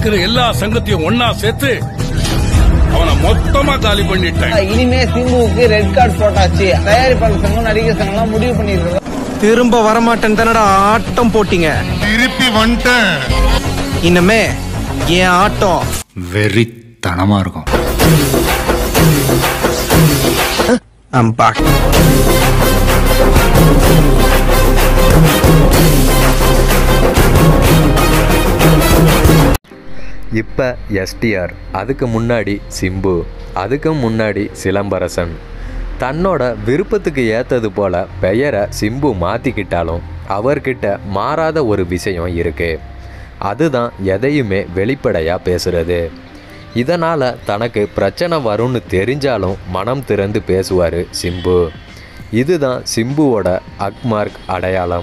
இருக்கிற எல்லா சங்கத்தையும் ஒன்னா சேர்த்து அவனை மொத்தமா காலி பண்ணிட்டேன் இனிமே சிம்புவுக்கு ரெட் கார்டு போட்டாச்சு தயாரிப்பாளர் சங்கம் நடிகர் சங்கம் எல்லாம் முடிவு பண்ணிருக்கோம் திரும்ப வரமாட்டேன் தானடா ஆட்டம் போட்டீங்க திருப்பி வந்துட்டேன் இனிமே என் ஆட்டம் வெறித்தனமா இருக்கும் I'm back. இப்போ எஸ்டிஆர் அதுக்கு முன்னாடி சிம்பு அதுக்கு முன்னாடி சிலம்பரசன் தன்னோட விருப்பத்துக்கு ஏற்றது போல பெயரை சிம்பு மாற்றிக்கிட்டாலும் அவர்கிட்ட மாறாத ஒரு விஷயம் இருக்கு அதுதான் எதையுமே வெளிப்படையாக பேசுறது இதனால் தனக்கு பிரச்சனை வரும்னு தெரிஞ்சாலும் மனம் திறந்து பேசுவார் சிம்பு இதுதான் சிம்புவோட அக்மார்க் அடையாளம்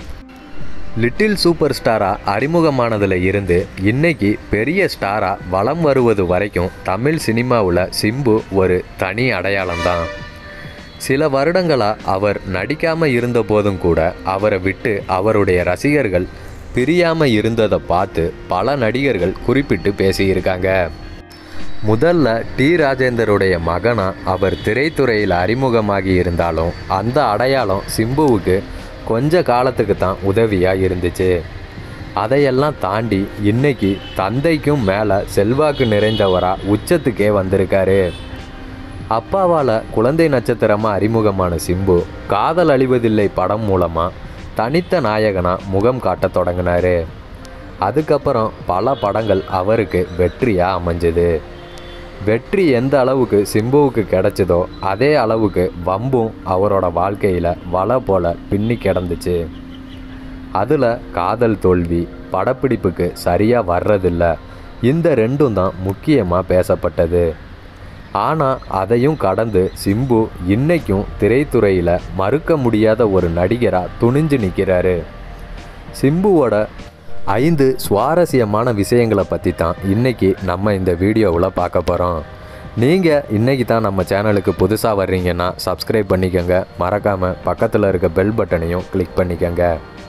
லிட்டில் சூப்பர் ஸ்டாரா அறிமுகமானதுல இருந்து இன்னைக்கு பெரிய ஸ்டாரா வலம் வருவது வரைக்கும் தமிழ் சினிமாவில் சிம்பு ஒரு தனி அடையாளம்தான் சில வருடங்களா அவர் நடிக்காம இருந்த போதும் கூட அவரை விட்டு அவருடைய ரசிகர்கள் பிரியாம இருந்ததை பார்த்து பல நடிகர்கள் குறிப்பிட்டு பேசியிருக்காங்க முதல்ல டி ராஜேந்தருடைய மகனா அவர் திரைத்துறையில் அறிமுகமாகி இருந்தாலும் அந்த அடையாளம் சிம்புவுக்கு கொஞ்ச காலத்துக்கு தான் உதவியாக இருந்துச்சு அதையெல்லாம் தாண்டி இன்னைக்கு தந்தைக்கும் மேலே செல்வாக்கு நிறைந்தவரா உச்சத்துக்கே வந்திருக்காரு அப்பாவால் குழந்தை நட்சத்திரமாக அறிமுகமான சிம்பு காதல் அழிவதில்லை படம் மூலமாக தனித்த நாயகனா முகம் காட்டத் தொடங்கினாரு அதுக்கப்புறம் பல படங்கள் அவருக்கு வெற்றியாக அமைஞ்சது வெற்றி எந்த அளவுக்கு சிம்புவுக்கு கிடைச்சதோ அதே அளவுக்கு வம்பும் அவரோட வாழ்க்கையில் வலை போல பின்னி கிடந்துச்சு அதில் காதல் தோல்வி படப்பிடிப்புக்கு சரியாக வர்றதில்ல இந்த ரெண்டும் தான் முக்கியமாக பேசப்பட்டது ஆனால் அதையும் கடந்து சிம்பு இன்னைக்கும் திரைத்துறையில் மறுக்க முடியாத ஒரு நடிகராக துணிஞ்சு நிற்கிறாரு சிம்புவோட ஐந்து சுவாரஸ்யமான விஷயங்களை பற்றி தான் இன்றைக்கி நம்ம இந்த வீடியோவில் பார்க்க போகிறோம் நீங்கள் இன்றைக்கி தான் நம்ம சேனலுக்கு புதுசாக வர்றீங்கன்னா சப்ஸ்கிரைப் பண்ணிக்கோங்க மறக்காமல் பக்கத்தில் இருக்க பெல் பட்டனையும் கிளிக் பண்ணிக்கோங்க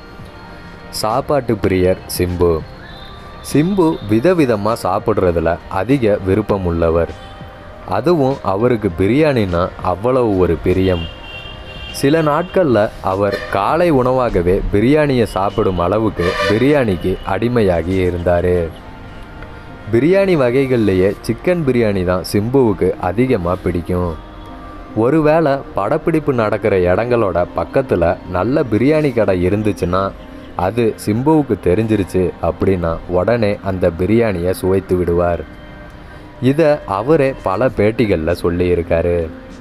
சாப்பாட்டு பிரியர் சிம்பு சிம்பு விதவிதமாக சாப்பிட்றதுல அதிக விருப்பம் உள்ளவர் அதுவும் அவருக்கு பிரியாணின்னா அவ்வளவு ஒரு பிரியம் சில நாட்களில் அவர் காலை உணவாகவே பிரியாணியை சாப்பிடும் அளவுக்கு பிரியாணிக்கு அடிமையாகி இருந்தார் பிரியாணி வகைகள்லேயே சிக்கன் பிரியாணி தான் சிம்புவுக்கு அதிகமாக பிடிக்கும் ஒருவேளை படப்பிடிப்பு நடக்கிற இடங்களோட பக்கத்தில் நல்ல பிரியாணி கடை இருந்துச்சுன்னா அது சிம்புவுக்கு தெரிஞ்சிருச்சு அப்படின்னா உடனே அந்த பிரியாணியை சுவைத்து விடுவார் இதை அவரே பல பேட்டிகளில் சொல்லியிருக்காரு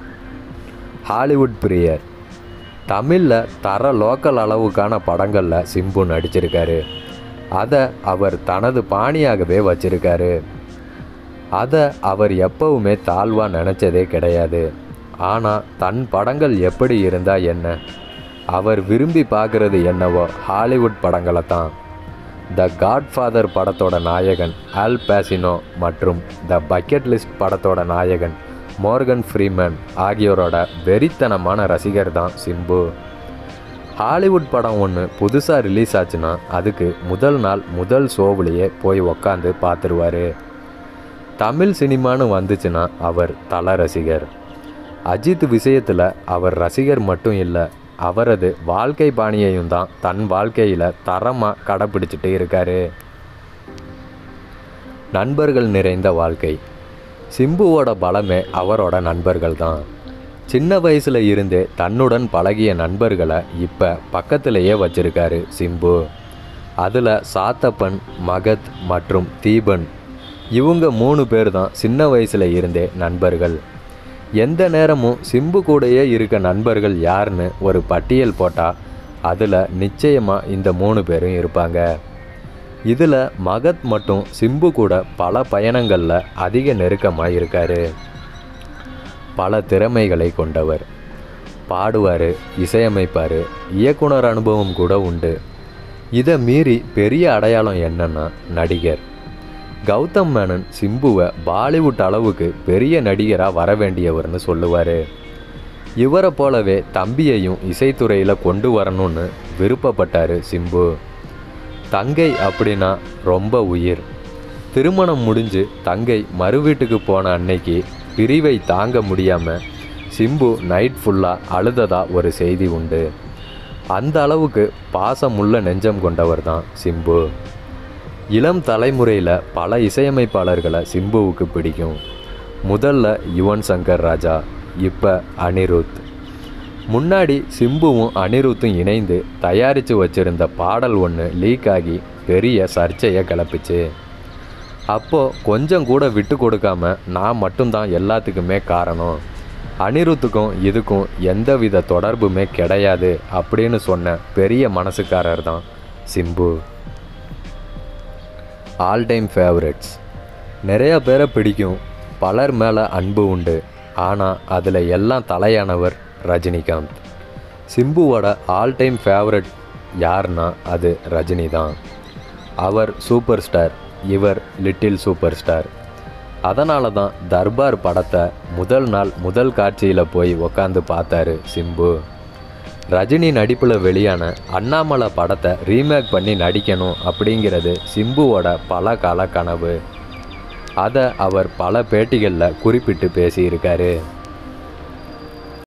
ஹாலிவுட் பிரியர் தமிழில் தர லோக்கல் அளவுக்கான படங்களில் சிம்பு நடிச்சிருக்காரு அதை அவர் தனது பாணியாகவே வச்சிருக்காரு அதை அவர் எப்பவுமே தாழ்வாக நினச்சதே கிடையாது ஆனால் தன் படங்கள் எப்படி இருந்தால் என்ன அவர் விரும்பி பார்க்குறது என்னவோ ஹாலிவுட் படங்களை தான் த காட்ஃபாதர் படத்தோட நாயகன் ஆல் பாசினோ மற்றும் த பக்கெட் லிஸ்ட் படத்தோட நாயகன் மோர்கன் ஃப்ரீமேன் ஆகியோரோட வெறித்தனமான ரசிகர் தான் சிம்பு ஹாலிவுட் படம் ஒன்று புதுசாக ரிலீஸ் ஆச்சுன்னா அதுக்கு முதல் நாள் முதல் ஷோவிலேயே போய் உக்காந்து பார்த்துருவாரு தமிழ் சினிமான்னு வந்துச்சுன்னா அவர் தல ரசிகர் அஜித் விஷயத்தில் அவர் ரசிகர் மட்டும் இல்லை அவரது வாழ்க்கை பாணியையும் தான் தன் வாழ்க்கையில் தரமாக கடைப்பிடிச்சிட்டு இருக்காரு நண்பர்கள் நிறைந்த வாழ்க்கை சிம்புவோட பலமே அவரோட நண்பர்கள் தான் சின்ன வயசில் இருந்தே தன்னுடன் பழகிய நண்பர்களை இப்போ பக்கத்திலேயே வச்சிருக்காரு சிம்பு அதில் சாத்தப்பன் மகத் மற்றும் தீபன் இவங்க மூணு பேர் தான் சின்ன வயசில் இருந்தே நண்பர்கள் எந்த நேரமும் சிம்பு கூடயே இருக்க நண்பர்கள் யாருன்னு ஒரு பட்டியல் போட்டால் அதில் நிச்சயமாக இந்த மூணு பேரும் இருப்பாங்க இதில் மகத் மட்டும் சிம்பு கூட பல பயணங்களில் அதிக நெருக்கமாக இருக்காரு பல திறமைகளை கொண்டவர் பாடுவார் இசையமைப்பார் இயக்குனர் அனுபவம் கூட உண்டு இதை மீறி பெரிய அடையாளம் என்னன்னா நடிகர் கௌதம் மேனன் சிம்புவை பாலிவுட் அளவுக்கு பெரிய நடிகராக வர வேண்டியவர்னு சொல்லுவார் இவரை போலவே தம்பியையும் இசைத்துறையில் கொண்டு வரணும்னு விருப்பப்பட்டார் சிம்பு தங்கை அப்படின்னா ரொம்ப உயிர் திருமணம் முடிஞ்சு தங்கை மறு வீட்டுக்கு போன அன்னைக்கு பிரிவை தாங்க முடியாமல் சிம்பு நைட் ஃபுல்லாக அழுததா ஒரு செய்தி உண்டு அந்த அளவுக்கு பாசமுள்ள நெஞ்சம் கொண்டவர் தான் சிம்பு இளம் தலைமுறையில் பல இசையமைப்பாளர்களை சிம்புவுக்கு பிடிக்கும் முதல்ல யுவன் சங்கர் ராஜா இப்போ அனிருத் முன்னாடி சிம்புவும் அனிருத்தும் இணைந்து தயாரித்து வச்சிருந்த பாடல் ஒன்று லீக் ஆகி பெரிய சர்ச்சையை கிளப்பிச்சு அப்போது கொஞ்சம் கூட விட்டு கொடுக்காம நான் மட்டும்தான் எல்லாத்துக்குமே காரணம் அனிருத்துக்கும் இதுக்கும் எந்தவித தொடர்புமே கிடையாது அப்படின்னு சொன்ன பெரிய மனசுக்காரர் தான் சிம்பு ஆல் டைம் ஃபேவரட்ஸ் நிறைய பேரை பிடிக்கும் பலர் மேலே அன்பு உண்டு ஆனால் அதில் எல்லாம் தலையானவர் ரஜினிகாந்த் சிம்புவோட ஆல் டைம் ஃபேவரட் யாருன்னா அது ரஜினி தான் அவர் சூப்பர் ஸ்டார் இவர் லிட்டில் சூப்பர் ஸ்டார் அதனால தான் தர்பார் படத்தை முதல் நாள் முதல் காட்சியில் போய் உக்காந்து பார்த்தாரு சிம்பு ரஜினி நடிப்பில் வெளியான அண்ணாமலை படத்தை ரீமேக் பண்ணி நடிக்கணும் அப்படிங்கிறது சிம்புவோட பல கால கனவு அதை அவர் பல பேட்டிகளில் குறிப்பிட்டு பேசியிருக்காரு